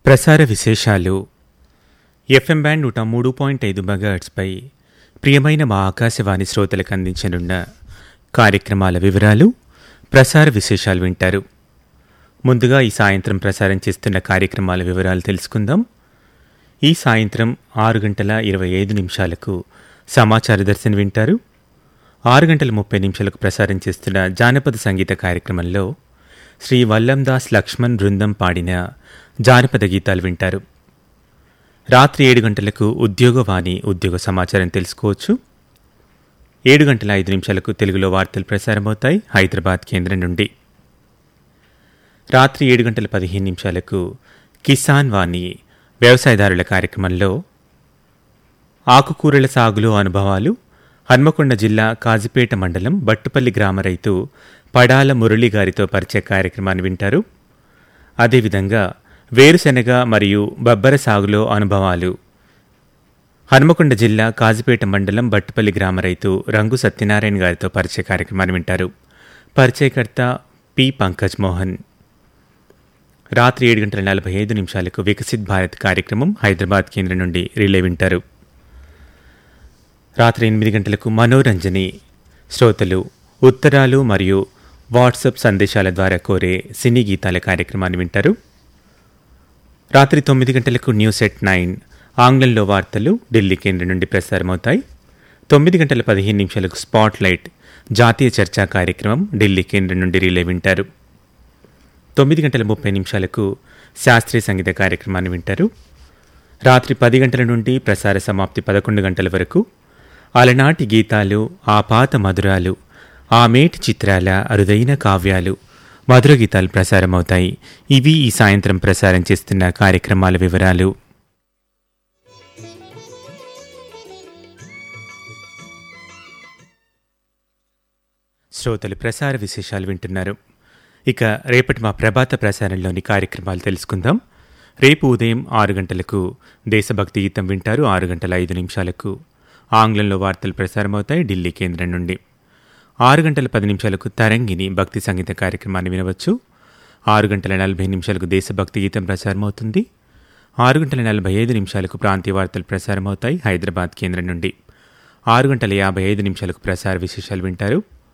ప్రసార విశేషాలు FM band నూట మూడు పాయింట్ ఐదు మెగాహెట్స్పై ప్రియమైన మా ఆకాశవాణి శ్రోతలకు అందించనున్న కార్యక్రమాల వివరాలు ప్రసార విశేషాలు వింటారు ముందుగా ఈ సాయంత్రం ప్రసారం చేస్తున్న కార్యక్రమాల వివరాలు తెలుసుకుందాం ఈ సాయంత్రం ఆరు గంటల ఇరవై ఐదు నిమిషాలకు సమాచార దర్శన వింటారు ఆరు గంటల ముప్పై నిమిషాలకు ప్రసారం చేస్తున్న జానపద సంగీత కార్యక్రమంలో శ్రీ వల్లందాస్ లక్ష్మణ్ బృందం పాడిన జానపద గీతాలు వింటారు రాత్రి ఏడు గంటలకు ఉద్యోగవాణి ఉద్యోగ సమాచారం తెలుసుకోవచ్చు ఏడు గంటల ఐదు నిమిషాలకు తెలుగులో వార్తలు ప్రసారమవుతాయి హైదరాబాద్ కేంద్రం నుండి రాత్రి ఏడు గంటల పదిహేను నిమిషాలకు కిసాన్ వాణి వ్యవసాయదారుల కార్యక్రమంలో ఆకుకూరల సాగులో అనుభవాలు హన్మకొండ జిల్లా కాజిపేట మండలం బట్టుపల్లి గ్రామ రైతు పడాల మురళి గారితో పరిచయ కార్యక్రమాన్ని వింటారు అదేవిధంగా వేరుశెనగ మరియు బబ్బర సాగులో అనుభవాలు హన్మకొండ జిల్లా కాజిపేట మండలం బట్టుపల్లి గ్రామ రైతు రంగు సత్యనారాయణ గారితో పరిచయ కార్యక్రమాన్ని వింటారు పరిచయకర్త పి పంకజ్ మోహన్ రాత్రి ఏడు గంటల నలభై ఐదు నిమిషాలకు వికసిత్ భారత్ కార్యక్రమం హైదరాబాద్ కేంద్రం నుండి రిలే వింటారు రాత్రి ఎనిమిది గంటలకు మనోరంజని శ్రోతలు ఉత్తరాలు మరియు వాట్సాప్ సందేశాల ద్వారా కోరే సినీ గీతాల కార్యక్రమాన్ని వింటారు రాత్రి తొమ్మిది గంటలకు న్యూస్ ఎట్ నైన్ ఆంగ్లంలో వార్తలు ఢిల్లీ కేంద్రం నుండి ప్రసారమవుతాయి తొమ్మిది గంటల పదిహేను నిమిషాలకు స్పాట్ లైట్ జాతీయ చర్చా కార్యక్రమం ఢిల్లీ కేంద్రం నుండి రిలే వింటారు తొమ్మిది గంటల ముప్పై నిమిషాలకు శాస్త్రీయ సంగీత కార్యక్రమాన్ని వింటారు రాత్రి పది గంటల నుండి ప్రసార సమాప్తి పదకొండు గంటల వరకు అలనాటి గీతాలు ఆ పాత మధురాలు ఆ మేటి చిత్రాల అరుదైన కావ్యాలు మధుర గీతాలు ప్రసారమవుతాయి ఇవి ఈ సాయంత్రం ప్రసారం చేస్తున్న కార్యక్రమాల వివరాలు శ్రోతలు ప్రసార విశేషాలు వింటున్నారు ఇక రేపటి మా ప్రభాత ప్రసారంలోని కార్యక్రమాలు తెలుసుకుందాం రేపు ఉదయం ఆరు గంటలకు దేశభక్తి గీతం వింటారు ఆరు గంటల ఐదు నిమిషాలకు ఆంగ్లంలో వార్తలు ప్రసారమవుతాయి ఢిల్లీ కేంద్రం నుండి ఆరు గంటల పది నిమిషాలకు తరంగిణి భక్తి సంగీత కార్యక్రమాన్ని వినవచ్చు ఆరు గంటల నలభై నిమిషాలకు దేశభక్తి గీతం ప్రసారమవుతుంది ఆరు గంటల నలభై ఐదు నిమిషాలకు ప్రాంతీయ వార్తలు ప్రసారమవుతాయి హైదరాబాద్ కేంద్రం నుండి ఆరు గంటల యాభై ఐదు నిమిషాలకు ప్రసార విశేషాలు వింటారు